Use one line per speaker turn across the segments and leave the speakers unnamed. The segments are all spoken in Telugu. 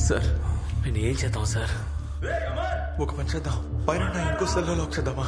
సార్ నేను ఏం చేద్దాం సార్
ఒక పని చేద్దాం పైన ఉన్న ఇంకో సెల్లో లాక్ చేద్దామా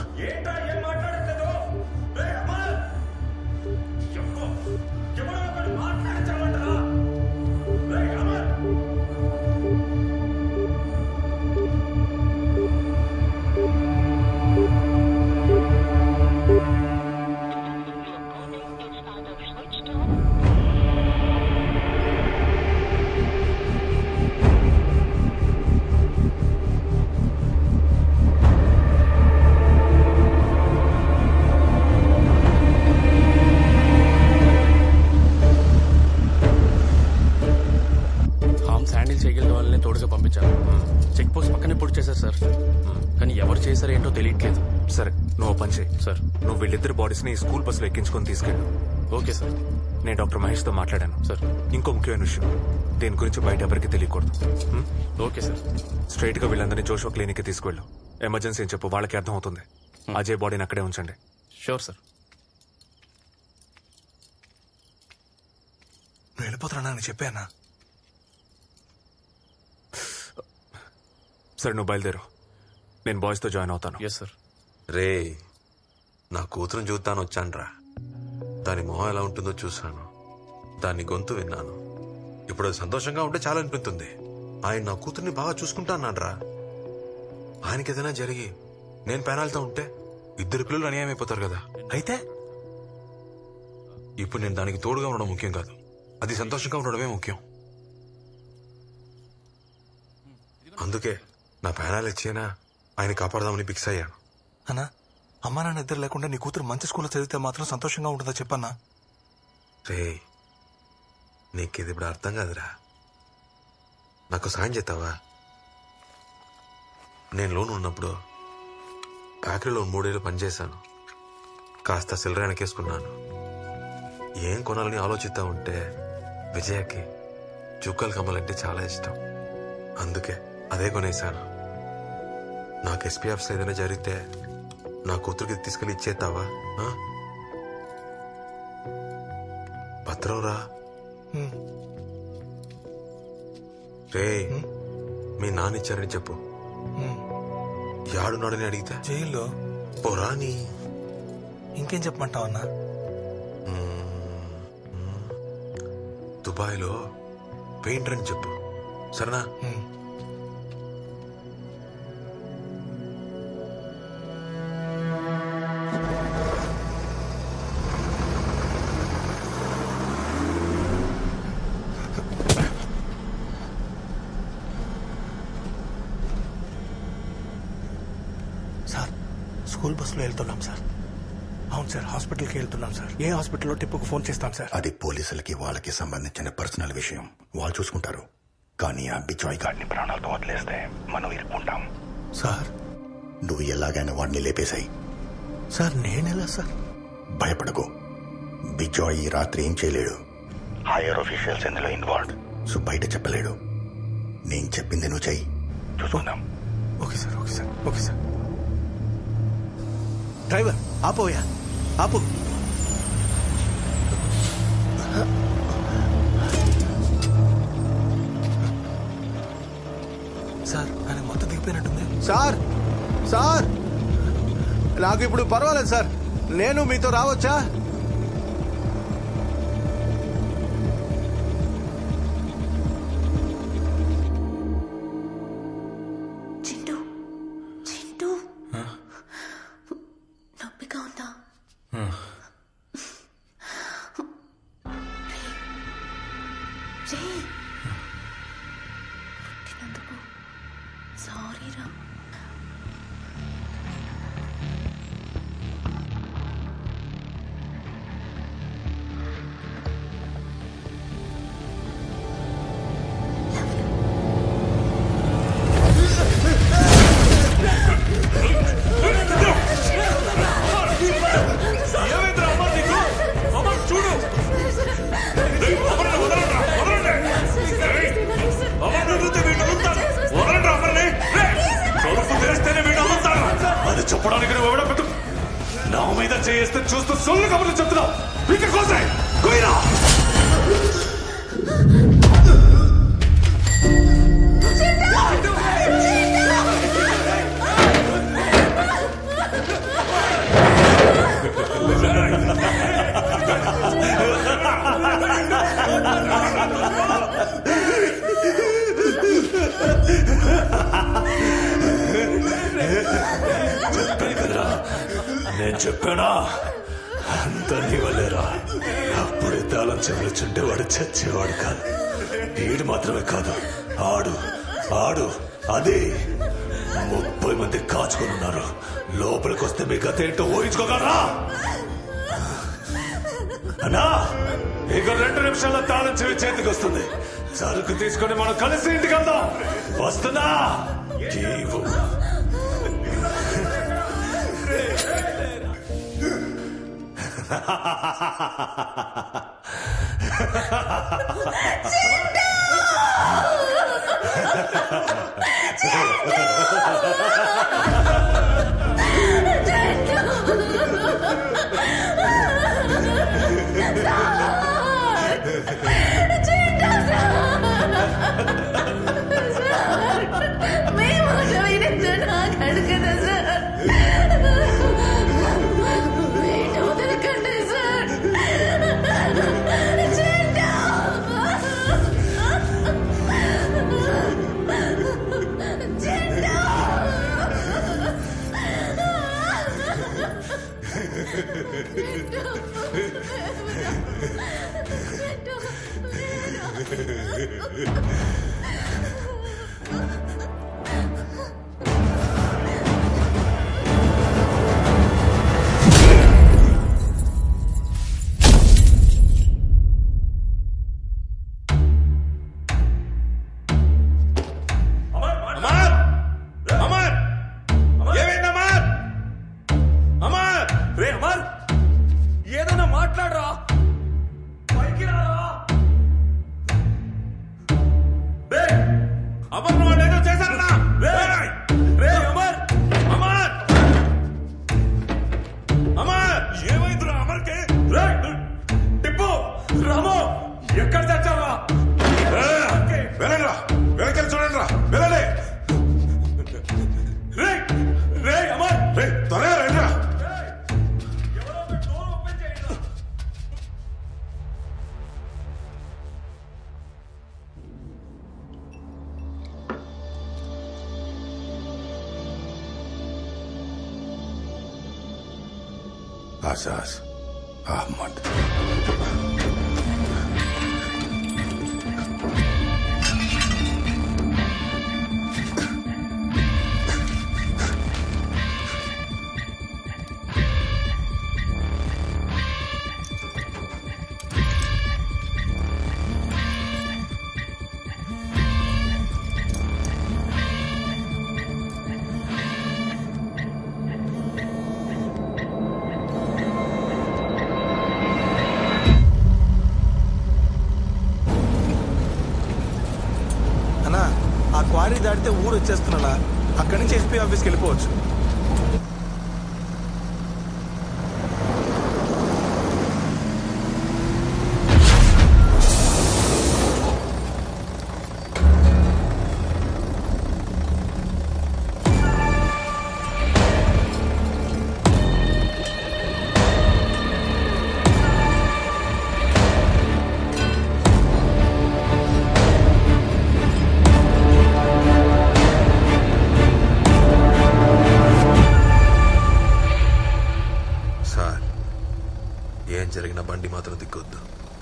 హామ్ శాండిల్ చేయగలిగిన వాళ్ళని తోడుగా పంపించారు చెక్ పోస్ట్ పక్కనే పొడి చేశారు సార్ కానీ ఎవరు చేశారో ఏంటో తెలియట్లేదు
సరే నువ్వు ఓ పని చేయి
సార్
నువ్వు వీళ్ళిద్దరు బాడీస్ ని స్కూల్ బస్సులో ఎక్కించుకొని తీసుకెళ్ళు
ఓకే సార్
నేను డాక్టర్ మహేష్ తో మాట్లాడాను
సార్
ఇంకో ముఖ్యమైన విషయం దీని గురించి బయట ఎవరికి తెలియకూడదు హ్మ్?
ఓకే సార్
స్ట్రైట్ గా వీళ్ళందరినీ జోషో క్లినిక్ కి తీసుకెళ్ళు ఎమర్జెన్సీ అని చెప్పు వాళ్ళకి అర్థం అవుతుంది అజయ్ బాడీని అక్కడే ఉంచండి
షూర్ సార్
నువ్వు వెళ్ళిపోతున్నా అని చెప్పానా
సరే నువ్వు బయలుదేరు నేను బాయ్స్ తో జాయిన్ అవుతాను
ఎస్ సార్
రే నా కూతురుని చూద్దాను వచ్చానురా దాని మొహం ఎలా ఉంటుందో చూశాను దాని గొంతు విన్నాను ఇప్పుడు అది సంతోషంగా ఉంటే చాలా అనిపిస్తుంది ఆయన నా కూతుర్ని బాగా చూసుకుంటాన్నాడ్రా ఆయనకి ఏదైనా జరిగి నేను పేనాలతో ఉంటే ఇద్దరు పిల్లలు అన్యాయం అయిపోతారు కదా
అయితే
ఇప్పుడు నేను దానికి తోడుగా ఉండడం ముఖ్యం కాదు అది సంతోషంగా ఉండడమే ముఖ్యం అందుకే నా పేనాలు ఇచ్చేనా ఆయన కాపాడదామని ఫిక్స్ అయ్యాను
అన్నా అమ్మా నాన్న ఇద్దరు లేకుండా నీ కూతురు మంచి స్కూల్లో చదివితే మాత్రం సంతోషంగా ఉంటుందా చెప్పన్నా
రే నీకు ఇది ఇప్పుడు అర్థం కాదురా నాకు సాయం చేస్తావా నేను లోన్ ఉన్నప్పుడు ఫ్యాక్టరీలో మూడేళ్ళు పనిచేశాను కాస్త సిల్లర వెనకేసుకున్నాను ఏం కొనాలని ఆలోచిస్తా ఉంటే విజయకి చుక్కలు కమ్మాలంటే చాలా ఇష్టం అందుకే అదే కొనేశాను నాకు ఎస్పీఎఫ్స్ ఏదైనా జరిగితే నా కూతురికి తీసుకెళ్ళి ఇచ్చేస్తావా ఆ? భద్రం రా
హ్మ్.
రే మీ నాన్న ఇచ్చారని చెప్పు
హ్మ్.
యాడున్నాడని అడిగితే
జైల్లో
పోరా నీ
ఇంకేం చెప్పమంటావు అన్నా
దుబాయ్లో పెయింటర్ అని చెప్పు సరేనా
హ్మ్. సార్ స్కూల్ బస్సులో వెళ్తున్నాం సార్ అవును సార్ హాస్పిటల్కి వెళ్తున్నాం సార్ ఏ హాస్పిటల్లో టిప్పుకు ఫోన్ చేస్తాం సార్
అది పోలీసులకి వాళ్ళకి సంబంధించిన పర్సనల్ విషయం వాళ్ళు చూసుకుంటారు కానీ ఆ బిచాయ్ గాడిని ప్రాణాలతో వదిలేస్తే మనం ఇరుక్కుంటాం
సార్
నువ్వు ఎలాగైనా వాడిని లేపేశాయి
సార్ నేనెలా సార్
భయపడకు బిజాయ్ ఈ రాత్రి ఏం చేయలేడు హైయర్ ఆఫీషియల్స్ ఇందులో ఇన్వాల్వ్ సో బయట చెప్పలేడు నేను చెప్పింది నువ్వు చెయ్యి చూసుకుందాం
okay sir okay sir okay sir driver ఆపోయా ఆపు సార్ ఆయన మొత్తం దిగిపోయినట్టుంది సార్ సార్ నాకు ఇప్పుడు పర్వాలేదు సార్ నేను మీతో రావచ్చా
చింటూ చింటూ నొప్పిగా ఉందా రే పుట్టినందుకు సారీ రా
అది చెప్పడానికి నువ్వు ఎవడో పెట్టు నా మీద చేస్తే చూస్తూ సొల్లు కబుర్లు చెప్తున్నావు పీక కోసాయి కొయ్యరా చెప్పానా అందరినీ వల్లేరా అప్పుడే తాళం చెవులు చుంటే వాడు చచ్చేవాడు కాదు ఈడు మాత్రమే కాదు ఆడు ఆడు అదే ముప్పై మంది కాచుకొని ఉన్నారు లోపలికి వస్తే మీ గత ఏంటో ఊహించుకోగలరా అన్నా ఇక రెండు నిమిషాల్లో తాళం చెవి చేతికి వస్తుంది సరుకు తీసుకొని మనం కలిసి ఇంటికి వెళ్దాం వస్తున్నా జీవు
మేము వినచ్చు నాకు అడగదు సార్ మీరు వదలకండి సార్ చింటూ! చింటూ!
అమర్ అమర్ ఏమైంది అమర్ అమర్ రే అమర్ ఏదైనా మాట్లాడరా పైకి రారా రే అమర్ నువ్వు ఏదో చేశారన్నా రే రే అమర్ అమర్ అమర్ ఏమైందిరా అమర్కి రే టిప్పు రాము ఎక్కడ తెచ్చావా వెళ్ళండి రా వెనకెళ్ళి చూడండి రా వెళ్ళండి రే రే అమర్ రే త్వరగా రండి రా
ఆజాజ్ అహ్మద్
అన్నా ఆ క్వారీ దాటితే ఊరు వచ్చేస్తున్నా అక్కడి నుంచి ఎస్పీ ఆఫీస్కి వెళ్ళిపోవచ్చు
సార్ ఏం జరిగినా బండి మాత్రం దిగ్గొద్దు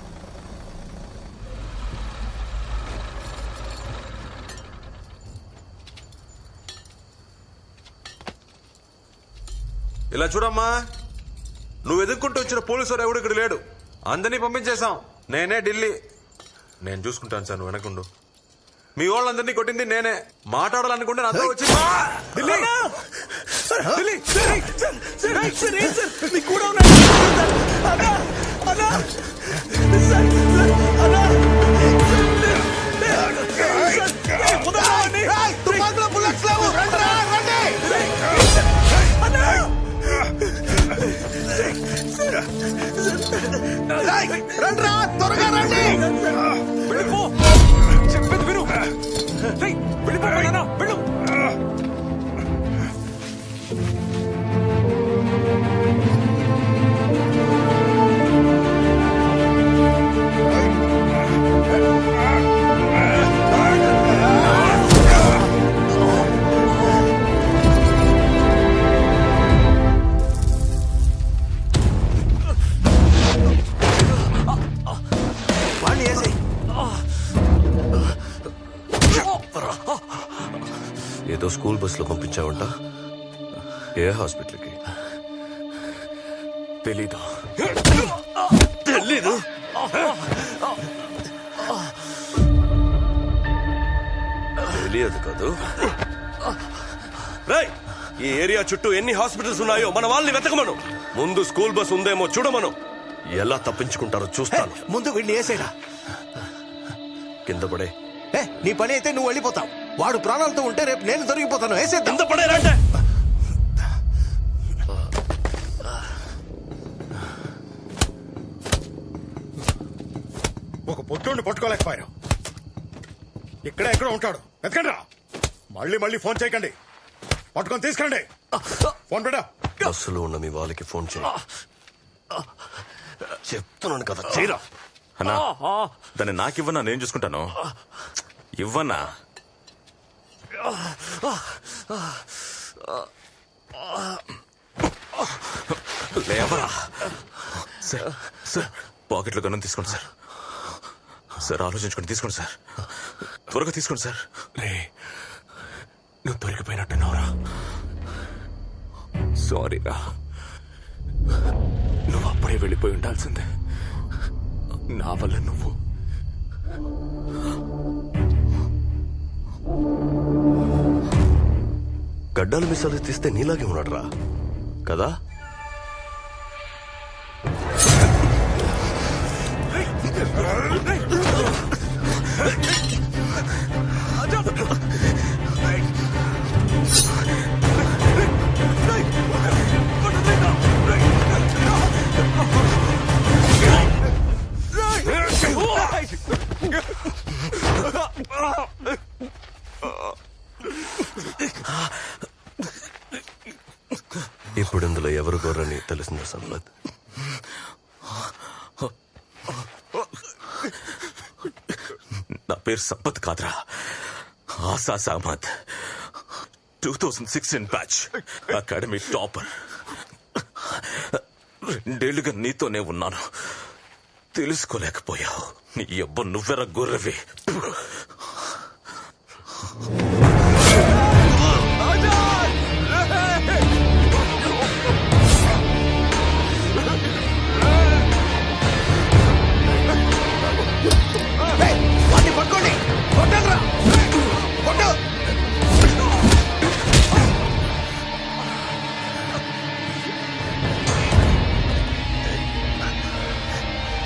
ఇలా చూడమ్మా నువ్వు ఎదుర్కొంటూ వచ్చిన పోలీసు వాడు ఎవడు ఇక్కడ లేడు అందరినీ పంపించేశాం నేనే ఢిల్లీ నేను చూసుకుంటాను సార్ నువ్వు వెనకుండు మీ వాళ్ళందరినీ కొట్టింది నేనే మాట్లాడాలనుకుంటే నాతో వచ్చి ఢిల్లీ ఢిల్లీ
త్వరగా రండి
వెళ్ళిపో చెప్పేది విను రేయ్, వెళ్ళిపో నాన్న, వెళ్ళు
ఆ
ఏదో స్కూల్ బస్సులో పంపించావంట ఏ హాస్పిటల్కి
తెలీదు
తెలీదు తెలియదు కాదు రేయ్, ఈ ఏరియా చుట్టూ ఎన్ని హాస్పిటల్స్ ఉన్నాయో మన వాళ్ళని వెతకమను ముందు స్కూల్ బస్ ఉందేమో చూడమను ఎలా తప్పించుకుంటారో చూస్తాను
ముందు వీడిని వేసేరా
కింద పడే
ఏ నీ పని అయితే నువ్వు వెళ్ళిపోతావు వాడు ప్రాణాలతో ఉంటే రేపు నేను దొరికిపోతాను వేసేద్దాం
కింద పడేరంటే
ఒక పొద్దుండి పట్టుకోలేకపోయారు ఇక్కడే ఎక్కడ ఉంటాడు వెతకండి రా మళ్ళీ మళ్ళీ ఫోన్ చేయకండి పట్టుకొని తీసుకురండి ఫోన్ పెట్టా
బస్సులో ఉన్న మీ వాళ్ళకి ఫోన్ చేయి చెప్తున్నాను కదా చేయరా
అన్నా దాన్ని నాకివ్వనా నేను చూసుకుంటాను ఇవ్వనా లేవరా సార్ సార్ పాకెట్లో గన్నం తీసుకోండి సార్ సార్ ఆలోచించుకోండి తీసుకోండి సార్ త్వరగా తీసుకోండి సార్
రే నువ్వు దొరికిపోయినట్టున్నావురా
సారీ రా నువ్వు అప్పుడే వెళ్ళిపోయి ఉండాల్సిందే నా వల్ల నువ్వు
గడ్డాలు మిసాలు తీస్తే నీలాగే ఉన్నాడు రా కదా ఇప్పుడు ఇందులో ఎవరు గొర్రని తెలిసిందా సంపత్
నా పేరు సంపత్ కాదురా ఆశా సామత్ two thousand sixteen batch academy topper రెండేళ్లుగా నీతోనే ఉన్నాను తెలుసుకోలేకపోయావు నీ అబ్బ నువ్వెర గొర్రెవి